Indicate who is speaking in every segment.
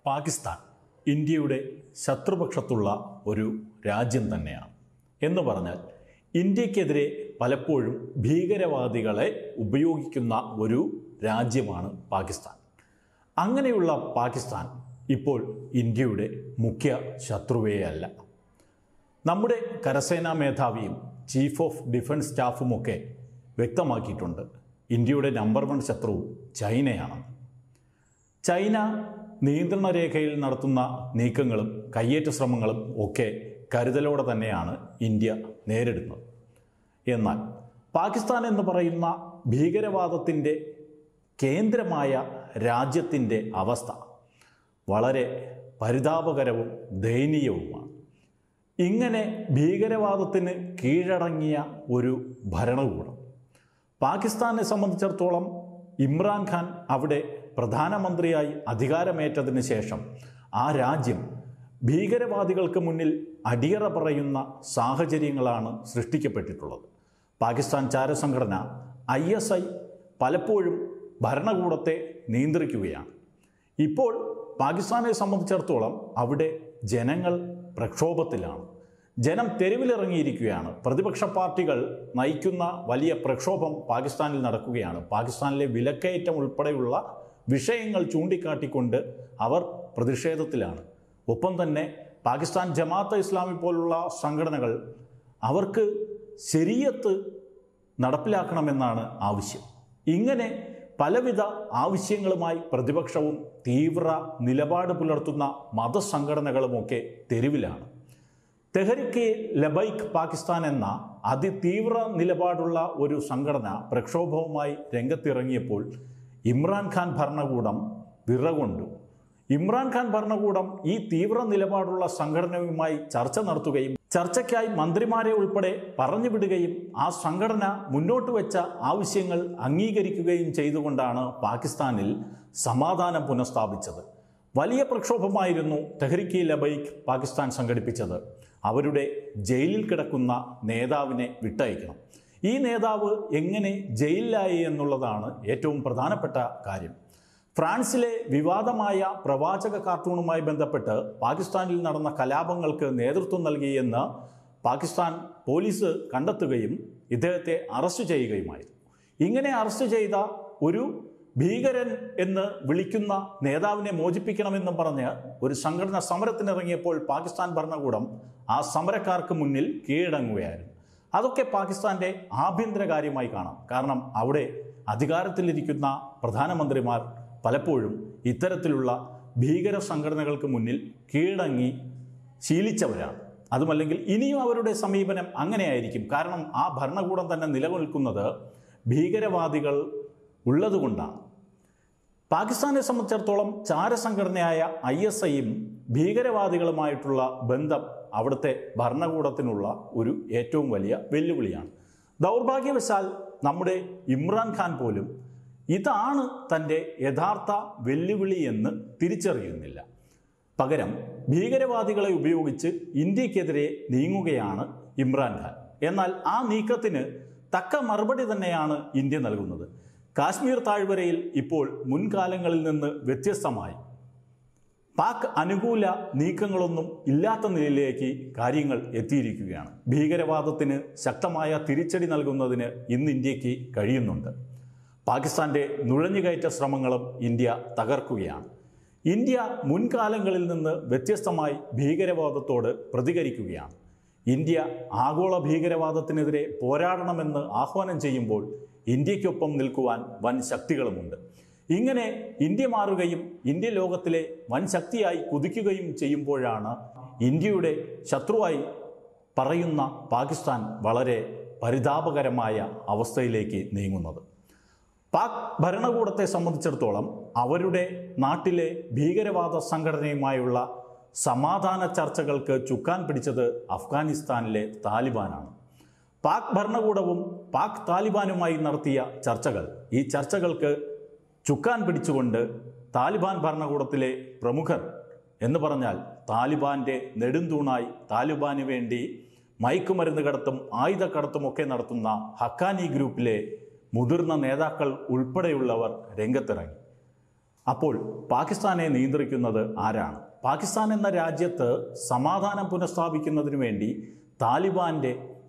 Speaker 1: പാകിസ്ഥാൻ ഇന്ത്യയുടെ ശത്രുപക്ഷത്തുള്ള ഒരു രാജ്യം തന്നെയാണ് എന്ന് പറഞ്ഞാൽ ഇന്ത്യക്കെതിരെ പലപ്പോഴും ഭീകരവാദികളെ ഉപയോഗിക്കുന്ന ഒരു രാജ്യമാണ് പാകിസ്ഥാൻ അങ്ങനെയുള്ള പാകിസ്ഥാൻ ഇപ്പോൾ ഇന്ത്യയുടെ മുഖ്യ ശത്രുവേ അല്ല നമ്മുടെ കരസേനാ മേധാവിയും ചീഫ് ഓഫ് ഡിഫൻസ് സ്റ്റാഫുമൊക്കെ വ്യക്തമാക്കിയിട്ടുണ്ട് ഇന്ത്യയുടെ നമ്പർ വൺ ശത്രു ചൈനയാണ് ചൈന നിയന്ത്രണ രേഖയിൽ നടത്തുന്ന നീക്കങ്ങളും കയ്യേറ്റ ശ്രമങ്ങളും ഒക്കെ കരുതലോടെ തന്നെയാണ് ഇന്ത്യ നേരിടുന്നത് എന്നാൽ പാകിസ്ഥാൻ എന്ന് പറയുന്ന ഭീകരവാദത്തിൻ്റെ കേന്ദ്രമായ രാജ്യത്തിൻ്റെ അവസ്ഥ വളരെ പരിതാപകരവും ദയനീയവുമാണ് ഇങ്ങനെ ഭീകരവാദത്തിന് കീഴടങ്ങിയ ഒരു ഭരണകൂടം പാകിസ്ഥാനെ സംബന്ധിച്ചിടത്തോളം ഇമ്രാൻഖാൻ അവിടെ പ്രധാനമന്ത്രിയായി അധികാരമേറ്റതിന് ശേഷം ആ രാജ്യം ഭീകരവാദികൾക്ക് മുന്നിൽ അടിയറ പറയുന്ന സാഹചര്യങ്ങളാണ് സൃഷ്ടിക്കപ്പെട്ടിട്ടുള്ളത് പാകിസ്ഥാൻ ചാരസംഘടന ഐ എസ് ഐ പലപ്പോഴും ഭരണകൂടത്തെ നിയന്ത്രിക്കുകയാണ് ഇപ്പോൾ പാകിസ്ഥാനെ സംബന്ധിച്ചിടത്തോളം അവിടെ ജനങ്ങൾ പ്രക്ഷോഭത്തിലാണ് ജനം തെരുവിലിറങ്ങിയിരിക്കുകയാണ് പ്രതിപക്ഷ പാർട്ടികൾ നയിക്കുന്ന വലിയ പ്രക്ഷോഭം പാകിസ്ഥാനിൽ നടക്കുകയാണ് പാകിസ്ഥാനിലെ വിലക്കയറ്റം ഉൾപ്പെടെയുള്ള വിഷയങ്ങൾ ചൂണ്ടിക്കാട്ടിക്കൊണ്ട് അവർ പ്രതിഷേധത്തിലാണ് ഒപ്പം തന്നെ പാകിസ്ഥാൻ ജമാഅത്ത് ഇസ്ലാമി പോലുള്ള സംഘടനകൾ അവർക്ക് ശരീയത്ത് നടപ്പിലാക്കണമെന്നാണ് ആവശ്യം ഇങ്ങനെ പലവിധ ആവശ്യങ്ങളുമായി പ്രതിപക്ഷവും തീവ്ര നിലപാട് പുലർത്തുന്ന മതസംഘടനകളുമൊക്കെ തെരുവിലാണ് തെഹരിക്ക് ലബൈക്ക് പാകിസ്ഥാൻ എന്ന അതിതീവ്ര നിലപാടുള്ള ഒരു സംഘടന പ്രക്ഷോഭവുമായി രംഗത്തിറങ്ങിയപ്പോൾ ഇമ്രാൻഖാൻ ഭരണകൂടം വിറകൊണ്ടു ഇമ്രാൻഖാൻ ഭരണകൂടം ഈ തീവ്ര നിലപാടുള്ള സംഘടനയുമായി ചർച്ച നടത്തുകയും ചർച്ചയ്ക്കായി മന്ത്രിമാരെ ഉൾപ്പെടെ പറഞ്ഞുവിടുകയും ആ സംഘടന മുന്നോട്ട് വെച്ച ആവശ്യങ്ങൾ അംഗീകരിക്കുകയും ചെയ്തുകൊണ്ടാണ് പാകിസ്ഥാനിൽ സമാധാനം പുനഃസ്ഥാപിച്ചത് വലിയ പ്രക്ഷോഭമായിരുന്നു തെഹ്രിക്കി ലബൈക്ക് പാകിസ്ഥാൻ സംഘടിപ്പിച്ചത് അവരുടെ ജയിലിൽ കിടക്കുന്ന നേതാവിനെ വിട്ടയക്കണം ഈ നേതാവ് എങ്ങനെ ജയിലിലായി എന്നുള്ളതാണ് ഏറ്റവും പ്രധാനപ്പെട്ട കാര്യം ഫ്രാൻസിലെ വിവാദമായ പ്രവാചക കാർട്ടൂണുമായി ബന്ധപ്പെട്ട് പാകിസ്ഥാനിൽ നടന്ന കലാപങ്ങൾക്ക് നേതൃത്വം നൽകിയെന്ന് പാകിസ്ഥാൻ പോലീസ് കണ്ടെത്തുകയും ഇദ്ദേഹത്തെ അറസ്റ്റ് ചെയ്യുകയുമായിരുന്നു ഇങ്ങനെ അറസ്റ്റ് ചെയ്ത ഒരു ഭീകരൻ എന്ന് വിളിക്കുന്ന നേതാവിനെ മോചിപ്പിക്കണമെന്നും പറഞ്ഞ് ഒരു സംഘടന സമരത്തിനിറങ്ങിയപ്പോൾ പാകിസ്ഥാൻ ഭരണകൂടം ആ സമരക്കാർക്ക് മുന്നിൽ കീഴടങ്ങുകയായിരുന്നു അതൊക്കെ പാകിസ്ഥാന്റെ ആഭ്യന്തര കാര്യമായി കാണാം കാരണം അവിടെ അധികാരത്തിലിരിക്കുന്ന പ്രധാനമന്ത്രിമാർ പലപ്പോഴും ഇത്തരത്തിലുള്ള ഭീകര സംഘടനകൾക്ക് മുന്നിൽ കീഴടങ്ങി ശീലിച്ചവരാണ് അതുമല്ലെങ്കിൽ ഇനിയും അവരുടെ സമീപനം അങ്ങനെയായിരിക്കും കാരണം ആ ഭരണകൂടം തന്നെ നിലനിൽക്കുന്നത് ഭീകരവാദികൾ ഉള്ളതുകൊണ്ടാണ് പാകിസ്ഥാനെ സംബന്ധിച്ചിടത്തോളം ചാരസംഘടനയായ ഐ എസ് ഐയും ഭീകരവാദികളുമായിട്ടുള്ള ബന്ധം അവിടുത്തെ ഭരണകൂടത്തിനുള്ള ഒരു ഏറ്റവും വലിയ വെല്ലുവിളിയാണ് ദൗർഭാഗ്യവശാൽ നമ്മുടെ ഇമ്രാൻഖാൻ പോലും ഇതാണ് തൻ്റെ യഥാർത്ഥ വെല്ലുവിളി എന്ന് തിരിച്ചറിയുന്നില്ല പകരം ഭീകരവാദികളെ ഉപയോഗിച്ച് ഇന്ത്യക്കെതിരെ നീങ്ങുകയാണ് ഇമ്രാൻഖാൻ എന്നാൽ ആ നീക്കത്തിന് തക്ക മറുപടി തന്നെയാണ് ഇന്ത്യ നൽകുന്നത് കാശ്മീർ താഴ്വരയിൽ ഇപ്പോൾ മുൻകാലങ്ങളിൽ നിന്ന് വ്യത്യസ്തമായി പാക് അനുകൂല നീക്കങ്ങളൊന്നും ഇല്ലാത്ത നിലയിലേക്ക് കാര്യങ്ങൾ എത്തിയിരിക്കുകയാണ് ഭീകരവാദത്തിന് ശക്തമായ തിരിച്ചടി നൽകുന്നതിന് ഇന്ന് ഇന്ത്യക്ക് കഴിയുന്നുണ്ട് പാകിസ്ഥാന്റെ നുഴഞ്ഞുകയറ്റ ശ്രമങ്ങളും ഇന്ത്യ തകർക്കുകയാണ് ഇന്ത്യ മുൻകാലങ്ങളിൽ നിന്ന് വ്യത്യസ്തമായി ഭീകരവാദത്തോട് പ്രതികരിക്കുകയാണ് ഇന്ത്യ ആഗോള ഭീകരവാദത്തിനെതിരെ പോരാടണമെന്ന് ആഹ്വാനം ചെയ്യുമ്പോൾ ഇന്ത്യക്കൊപ്പം നിൽക്കുവാൻ വൻ ശക്തികളുമുണ്ട് ഇങ്ങനെ ഇന്ത്യ മാറുകയും ഇന്ത്യ ലോകത്തിലെ വൻ ശക്തിയായി കുതിക്കുകയും ചെയ്യുമ്പോഴാണ് ഇന്ത്യയുടെ ശത്രുവായി പറയുന്ന പാകിസ്ഥാൻ വളരെ പരിതാപകരമായ അവസ്ഥയിലേക്ക് നീങ്ങുന്നത് പാക് ഭരണകൂടത്തെ സംബന്ധിച്ചിടത്തോളം അവരുടെ നാട്ടിലെ ഭീകരവാദ സംഘടനയുമായുള്ള സമാധാന ചർച്ചകൾക്ക് ചുക്കാൻ പിടിച്ചത് അഫ്ഗാനിസ്ഥാനിലെ താലിബാനാണ് പാക് ഭരണകൂടവും പാക് താലിബാനുമായി നടത്തിയ ചർച്ചകൾ ഈ ചർച്ചകൾക്ക് ചുക്കാൻ പിടിച്ചുകൊണ്ട് താലിബാൻ ഭരണകൂടത്തിലെ പ്രമുഖർ എന്ന് പറഞ്ഞാൽ താലിബാന്റെ നെടുന്തൂണായി താലിബാന് വേണ്ടി മയക്കുമരുന്ന് കടത്തും ആയുധക്കടത്തുമൊക്കെ നടത്തുന്ന ഹക്കാനി ഗ്രൂപ്പിലെ മുതിർന്ന നേതാക്കൾ ഉൾപ്പെടെയുള്ളവർ രംഗത്തിറങ്ങി അപ്പോൾ പാകിസ്ഥാനെ നിയന്ത്രിക്കുന്നത് ആരാണ് പാകിസ്ഥാൻ എന്ന രാജ്യത്ത് സമാധാനം പുനഃസ്ഥാപിക്കുന്നതിന് വേണ്ടി താലിബാന്റെ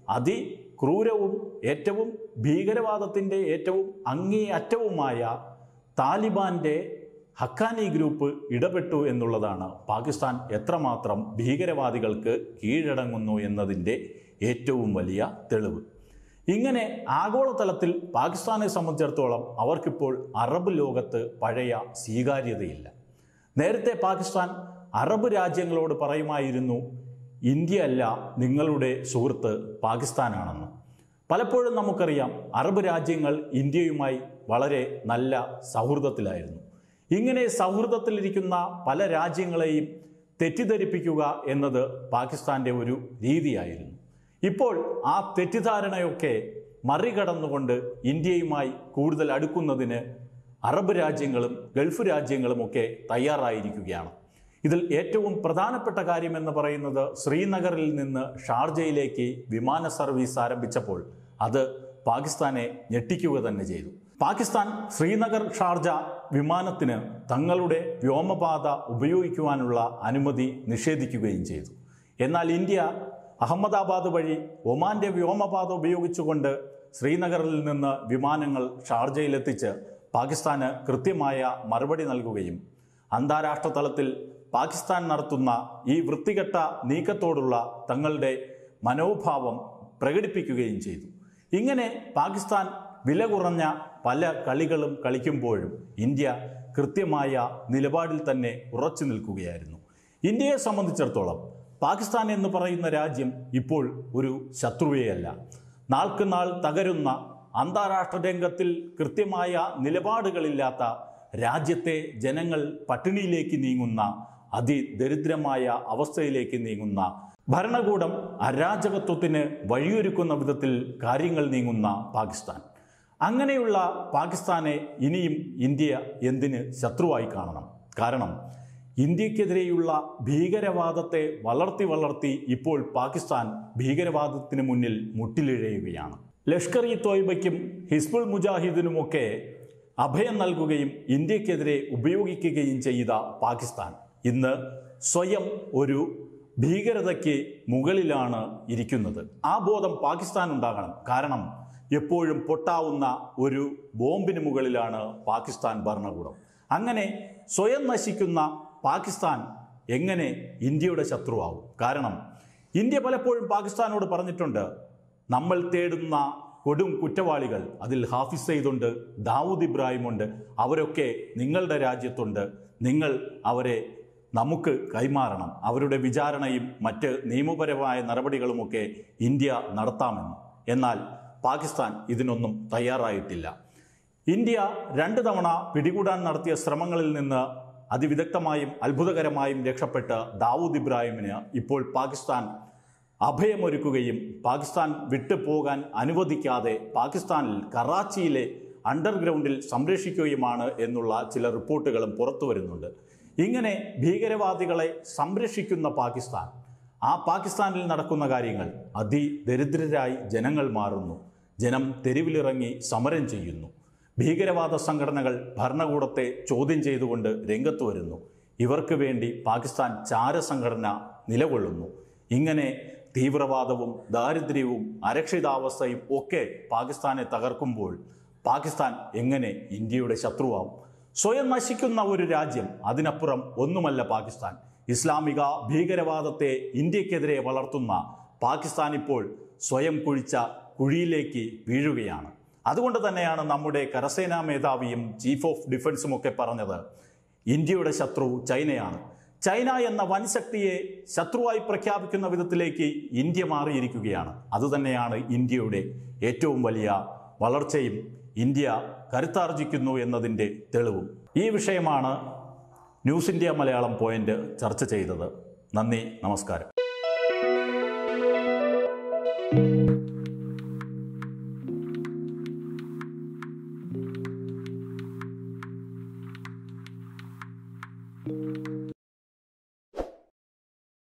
Speaker 1: അതിക്രൂരവും ഏറ്റവും ഭീകരവാദത്തിൻ്റെ ഏറ്റവും അങ്ങേയറ്റവുമായ താലിബാന്റെ ഹക്കാനി ഗ്രൂപ്പ് ഇടപെട്ടു എന്നുള്ളതാണ് പാകിസ്ഥാൻ എത്രമാത്രം ഭീകരവാദികൾക്ക് കീഴടങ്ങുന്നു എന്നതിൻ്റെ ഏറ്റവും വലിയ തെളിവ് ഇങ്ങനെ ആഗോളതലത്തിൽ പാകിസ്ഥാനെ സംബന്ധിച്ചിടത്തോളം അവർക്കിപ്പോൾ അറബ് ലോകത്ത് പഴയ സ്വീകാര്യതയില്ല നേരത്തെ പാകിസ്ഥാൻ അറബ് രാജ്യങ്ങളോട് പറയുമായിരുന്നു ഇന്ത്യ അല്ല നിങ്ങളുടെ സുഹൃത്ത് പാകിസ്ഥാനാണെന്ന് പലപ്പോഴും നമുക്കറിയാം അറബ് രാജ്യങ്ങൾ ഇന്ത്യയുമായി വളരെ നല്ല സൗഹൃദത്തിലായിരുന്നു ഇങ്ങനെ സൗഹൃദത്തിലിരിക്കുന്ന പല രാജ്യങ്ങളെയും തെറ്റിദ്ധരിപ്പിക്കുക എന്നത് പാകിസ്ഥാൻ്റെ ഒരു രീതിയായിരുന്നു ഇപ്പോൾ ആ തെറ്റിദ്ധാരണയൊക്കെ മറികടന്നുകൊണ്ട് ഇന്ത്യയുമായി കൂടുതൽ അടുക്കുന്നതിന് അറബ് രാജ്യങ്ങളും ഗൾഫ് രാജ്യങ്ങളുമൊക്കെ തയ്യാറായിരിക്കുകയാണ് ഇതിൽ ഏറ്റവും പ്രധാനപ്പെട്ട കാര്യമെന്ന് പറയുന്നത് ശ്രീനഗറിൽ നിന്ന് ഷാർജയിലേക്ക് വിമാന സർവീസ് ആരംഭിച്ചപ്പോൾ അത് പാകിസ്ഥാനെ ഞെട്ടിക്കുക തന്നെ ചെയ്തു പാകിസ്ഥാൻ ശ്രീനഗർ ഷാർജ വിമാനത്തിന് തങ്ങളുടെ വ്യോമപാത ഉപയോഗിക്കുവാനുള്ള അനുമതി നിഷേധിക്കുകയും ചെയ്തു എന്നാൽ ഇന്ത്യ അഹമ്മദാബാദ് വഴി ഒമാന്റെ വ്യോമപാത ഉപയോഗിച്ചുകൊണ്ട് ശ്രീനഗറിൽ നിന്ന് വിമാനങ്ങൾ ഷാർജയിലെത്തിച്ച് പാകിസ്ഥാന് കൃത്യമായ മറുപടി നൽകുകയും അന്താരാഷ്ട്ര തലത്തിൽ പാകിസ്ഥാൻ നടത്തുന്ന ഈ വൃത്തികെട്ട നീക്കത്തോടുള്ള തങ്ങളുടെ മനോഭാവം പ്രകടിപ്പിക്കുകയും ചെയ്തു ഇങ്ങനെ പാകിസ്ഥാൻ വില കുറഞ്ഞ പല കളികളും കളിക്കുമ്പോഴും ഇന്ത്യ കൃത്യമായ നിലപാടിൽ തന്നെ ഉറച്ചു നിൽക്കുകയായിരുന്നു ഇന്ത്യയെ സംബന്ധിച്ചിടത്തോളം പാകിസ്ഥാൻ എന്ന് പറയുന്ന രാജ്യം ഇപ്പോൾ ഒരു ശത്രുവേയല്ല നാൾക്ക് നാൾ തകരുന്ന അന്താരാഷ്ട്ര രംഗത്തിൽ കൃത്യമായ നിലപാടുകളില്ലാത്ത രാജ്യത്തെ ജനങ്ങൾ പട്ടിണിയിലേക്ക് നീങ്ങുന്ന അതിദരിദ്രമായ അവസ്ഥയിലേക്ക് നീങ്ങുന്ന ഭരണകൂടം അരാജകത്വത്തിന് വഴിയൊരുക്കുന്ന വിധത്തിൽ കാര്യങ്ങൾ നീങ്ങുന്ന പാകിസ്ഥാൻ അങ്ങനെയുള്ള പാകിസ്ഥാനെ ഇനിയും ഇന്ത്യ എന്തിന് ശത്രുവായി കാണണം കാരണം ഇന്ത്യക്കെതിരെയുള്ള ഭീകരവാദത്തെ വളർത്തി വളർത്തി ഇപ്പോൾ പാകിസ്ഥാൻ ഭീകരവാദത്തിന് മുന്നിൽ മുട്ടിലിഴയുകയാണ് ലഷ്കർ ഇ തോയ്ബയ്ക്കും ഹിസ്ബുൾ മുജാഹിദിനുമൊക്കെ അഭയം നൽകുകയും ഇന്ത്യക്കെതിരെ ഉപയോഗിക്കുകയും ചെയ്ത പാകിസ്ഥാൻ ഇന്ന് സ്വയം ഒരു ഭീകരതയ്ക്ക് മുകളിലാണ് ഇരിക്കുന്നത് ആ ബോധം പാകിസ്ഥാൻ ഉണ്ടാകണം കാരണം എപ്പോഴും പൊട്ടാവുന്ന ഒരു ബോംബിന് മുകളിലാണ് പാകിസ്ഥാൻ ഭരണകൂടം അങ്ങനെ സ്വയം നശിക്കുന്ന പാകിസ്ഥാൻ എങ്ങനെ ഇന്ത്യയുടെ ശത്രുവാകും കാരണം ഇന്ത്യ പലപ്പോഴും പാകിസ്ഥാനോട് പറഞ്ഞിട്ടുണ്ട് നമ്മൾ തേടുന്ന കൊടും കുറ്റവാളികൾ അതിൽ ഹാഫിസ് സെയ്ദുണ്ട് ദാവൂദ് ഇബ്രാഹിമുണ്ട് അവരൊക്കെ നിങ്ങളുടെ രാജ്യത്തുണ്ട് നിങ്ങൾ അവരെ നമുക്ക് കൈമാറണം അവരുടെ വിചാരണയും മറ്റ് നിയമപരമായ നടപടികളുമൊക്കെ ഇന്ത്യ നടത്താമെന്ന് എന്നാൽ പാകിസ്ഥാൻ ഇതിനൊന്നും തയ്യാറായിട്ടില്ല ഇന്ത്യ രണ്ട് തവണ പിടികൂടാൻ നടത്തിയ ശ്രമങ്ങളിൽ നിന്ന് അതിവിദഗ്ധമായും അത്ഭുതകരമായും രക്ഷപ്പെട്ട ദാവൂദ് ഇബ്രാഹിമിന് ഇപ്പോൾ പാകിസ്ഥാൻ അഭയമൊരുക്കുകയും പാകിസ്ഥാൻ വിട്ടുപോകാൻ അനുവദിക്കാതെ പാകിസ്ഥാനിൽ കറാച്ചിയിലെ അണ്ടർഗ്രൗണ്ടിൽ സംരക്ഷിക്കുകയുമാണ് എന്നുള്ള ചില റിപ്പോർട്ടുകളും പുറത്തു വരുന്നുണ്ട് ഇങ്ങനെ ഭീകരവാദികളെ സംരക്ഷിക്കുന്ന പാകിസ്ഥാൻ ആ പാകിസ്ഥാനിൽ നടക്കുന്ന കാര്യങ്ങൾ അതിദരിദ്രരായി ജനങ്ങൾ മാറുന്നു ജനം തെരുവിലിറങ്ങി സമരം ചെയ്യുന്നു ഭീകരവാദ സംഘടനകൾ ഭരണകൂടത്തെ ചോദ്യം ചെയ്തുകൊണ്ട് രംഗത്ത് വരുന്നു ഇവർക്ക് വേണ്ടി പാകിസ്ഥാൻ ചാരസംഘടന നിലകൊള്ളുന്നു ഇങ്ങനെ തീവ്രവാദവും ദാരിദ്ര്യവും അരക്ഷിതാവസ്ഥയും ഒക്കെ പാകിസ്ഥാനെ തകർക്കുമ്പോൾ പാകിസ്ഥാൻ എങ്ങനെ ഇന്ത്യയുടെ ശത്രുവാകും സ്വയം നശിക്കുന്ന ഒരു രാജ്യം അതിനപ്പുറം ഒന്നുമല്ല പാകിസ്ഥാൻ ഇസ്ലാമിക ഭീകരവാദത്തെ ഇന്ത്യക്കെതിരെ വളർത്തുന്ന പാകിസ്ഥാൻ ഇപ്പോൾ സ്വയം കുഴിച്ച കുഴിയിലേക്ക് വീഴുകയാണ് അതുകൊണ്ട് തന്നെയാണ് നമ്മുടെ കരസേനാ മേധാവിയും ചീഫ് ഓഫ് ഡിഫൻസും ഒക്കെ പറഞ്ഞത് ഇന്ത്യയുടെ ശത്രു ചൈനയാണ് ചൈന എന്ന വൻശക്തിയെ ശത്രുവായി പ്രഖ്യാപിക്കുന്ന വിധത്തിലേക്ക് ഇന്ത്യ മാറിയിരിക്കുകയാണ് അതുതന്നെയാണ് ഇന്ത്യയുടെ ഏറ്റവും വലിയ വളർച്ചയും ഇന്ത്യ കരുത്താർജിക്കുന്നു എന്നതിൻ്റെ തെളിവും ഈ വിഷയമാണ് ന്യൂസ് ഇന്ത്യ മലയാളം പോയിന്റ് ചർച്ച ചെയ്തത് നന്ദി നമസ്കാരം